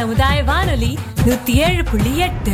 சமுதாய வானொலி நூத்தி ஏழு புள்ளி எட்டு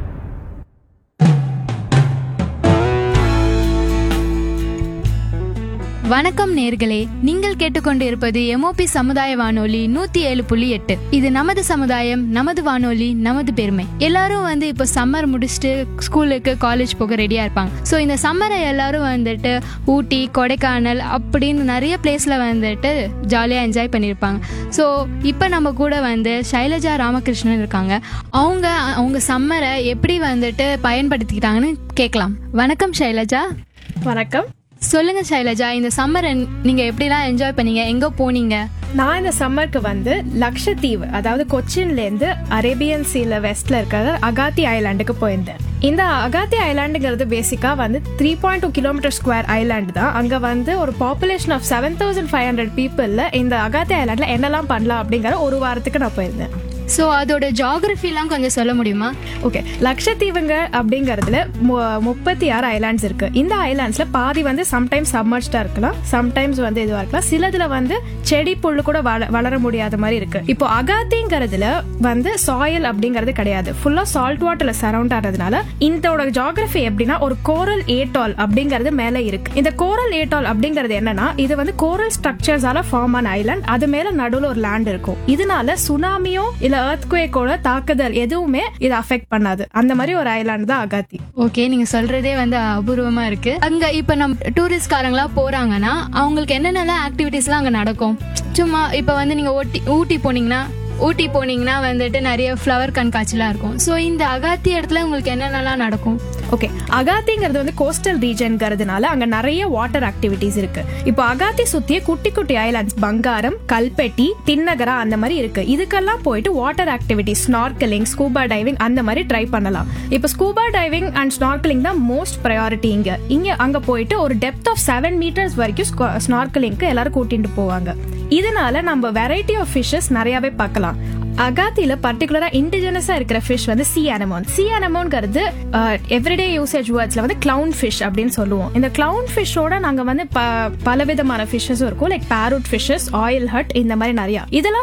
வணக்கம் நேர்களே நீங்கள் கேட்டுக்கொண்டிருப்பது எம்ஓபி சமுதாய வானொலி நூத்தி ஏழு புள்ளி எட்டு இது நமது சமுதாயம் நமது வானொலி நமது பெருமை எல்லாரும் வந்து இப்போ சம்மர் முடிச்சுட்டு ஸ்கூலுக்கு காலேஜ் போக ரெடியா இருப்பாங்க ஸோ இந்த சம்மரை எல்லாரும் வந்துட்டு ஊட்டி கொடைக்கானல் அப்படின்னு நிறைய பிளேஸ்ல வந்துட்டு ஜாலியாக என்ஜாய் பண்ணியிருப்பாங்க ஸோ இப்போ நம்ம கூட வந்து சைலஜா ராமகிருஷ்ணன் இருக்காங்க அவங்க அவங்க சம்மரை எப்படி வந்துட்டு பயன்படுத்திக்கிட்டாங்கன்னு கேட்கலாம் வணக்கம் சைலஜா வணக்கம் சொல்லுங்க சைலஜா இந்த சம்மர் நீங்க எப்படிலாம் என்ஜாய் பண்ணீங்க எங்க போனீங்க நான் இந்த சம்மருக்கு வந்து லக்ஷத்தீவு அதாவது கொச்சின்ல இருந்து அரேபியன் சீல வெஸ்ட்ல இருக்கிற அகாத்தி ஐலாண்டுக்கு போயிருந்தேன் இந்த அகாத்தி ஐலாண்டுங்கிறது பேசிக்கா வந்து three point two kilometre square island தான் அங்க வந்து ஒரு population of seven thousand five hundred பீப்புள்ல இந்த அகாத்தி ஐலாண்ட்ல என்னெல்லாம் பண்ணலாம் அப்படிங்கிற ஒரு வாரத்துக்கு நான் போயிருந்தேன் ஸோ அதோட ஜாகிரஃபிலாம் கொஞ்சம் சொல்ல முடியுமா ஓகே லக்ஷத்தீவுங்க அப்படிங்கறதுல மு- முப்பத்தி ஆறு ஐலாண்ட்ஸ் இருக்கு இந்த ஐலாண்ட்ஸ்ல பாதி வந்து சம்டைம்ஸ் சப்மர்ஜ்டா இருக்கலாம் சம்டைம்ஸ் வந்து இதுவா இருக்கலாம் சிலதுல வந்து செடி புல்லு கூட வள- வளர முடியாத மாதிரி இருக்கு இப்போ அகாத்திங்கிறதுல வந்து சாயில் அப்படிங்கிறது கிடையாது ஃபுல்லா சால்ட் வாட்டர்ல சரௌண்ட் ஆனதுனால இதோட ஜாகிரபி எப்படின்னா ஒரு கோரல் ஏட்டால் அப்படிங்கிறது மேல இருக்கு இந்த கோரல் ஏட்டால் அப்படிங்கிறது என்னன்னா இது வந்து கோரல் ஸ்ட்ரக்சர்ஸால ஃபார்ம் ஆன ஐலாண்ட் அது மேல நடுவுல ஒரு லேண்ட் இருக்கும் இதனால சுனாமியோ இல்ல எர்த்குவேக்கோட தாக்குதல் எதுவுமே இதை அஃபெக்ட் பண்ணாது அந்த மாதிரி ஒரு ஐலாண்ட் தான் அகாத்தி ஓகே நீங்க சொல்றதே வந்து அபூர்வமா இருக்கு அங்க இப்ப நம்ம டூரிஸ்ட்காரங்களா போறாங்கன்னா அவங்களுக்கு என்னென்னலாம் ஆக்டிவிட்டிஸ்லாம் அங்க நடக்கும் சும்மா இப்ப வந்து நீங்க ஊட்டி ஊட்டி போனீங்கன்னா ஊட்டி போனீங்கன்னா வந்துட்டு நிறைய ஃப்ளவர் கண்காட்சிலாம் இருக்கும் ஸோ இந்த அகாத்தி இடத்துல உங்களுக்கு என்னென்னலாம் நடக்கும் ஓகே அகாத்திங்கிறது வந்து கோஸ்டல் ரீஜன்ங்கிறதுனால அங்க நிறைய வாட்டர் ஆக்டிவிட்டிஸ் இருக்கு இப்போ அகாத்தி சுத்திய குட்டி குட்டி ஐலாண்ட்ஸ் பங்காரம் கல்பெட்டி தின்னகரா அந்த மாதிரி இருக்கு இதுக்கெல்லாம் போயிட்டு water activities snorkelling scuba diving அந்த மாதிரி ட்ரை பண்ணலாம் இப்போ ஸ்கூபா டைவிங் அண்ட் ஸ்னார்க்கலிங் தான் மோஸ்ட் ப்ரையாரிட்டி இங்க இங்க அங்க போயிட்டு ஒரு டெப்த் ஆஃப் செவன் மீட்டர்ஸ் வரைக்கும் ஸ்னார்க்கலிங்க்கு எல்லாரும் கூட்டிட்டு போவாங்க இதனால நம்ம வெரைட்டி ஆஃப் ஃபிஷஸ் நிறையவே பார்க்கலாம் அகாத்தில பர்டிகுலரா இண்டிஜினஸா இருக்கிற ஃபிஷ் வந்து சி அனமோன் சி அனமோன்ங்கிறது எவ்ரிடே யூசேஜ் வேர்ட்ஸ்ல வந்து கிளவுன் ஃபிஷ் அப்படின்னு சொல்லுவோம் இந்த கிளவுன் ஃபிஷ்ஷோட நாங்க வந்து ப- பலவிதமான ஃபிஷஸும் இருக்கும் லைக் பேரூட் ஃபிஷஸ் ஆயில் ஹட் இந்த மாதிரி நிறைய இதெல்லாம்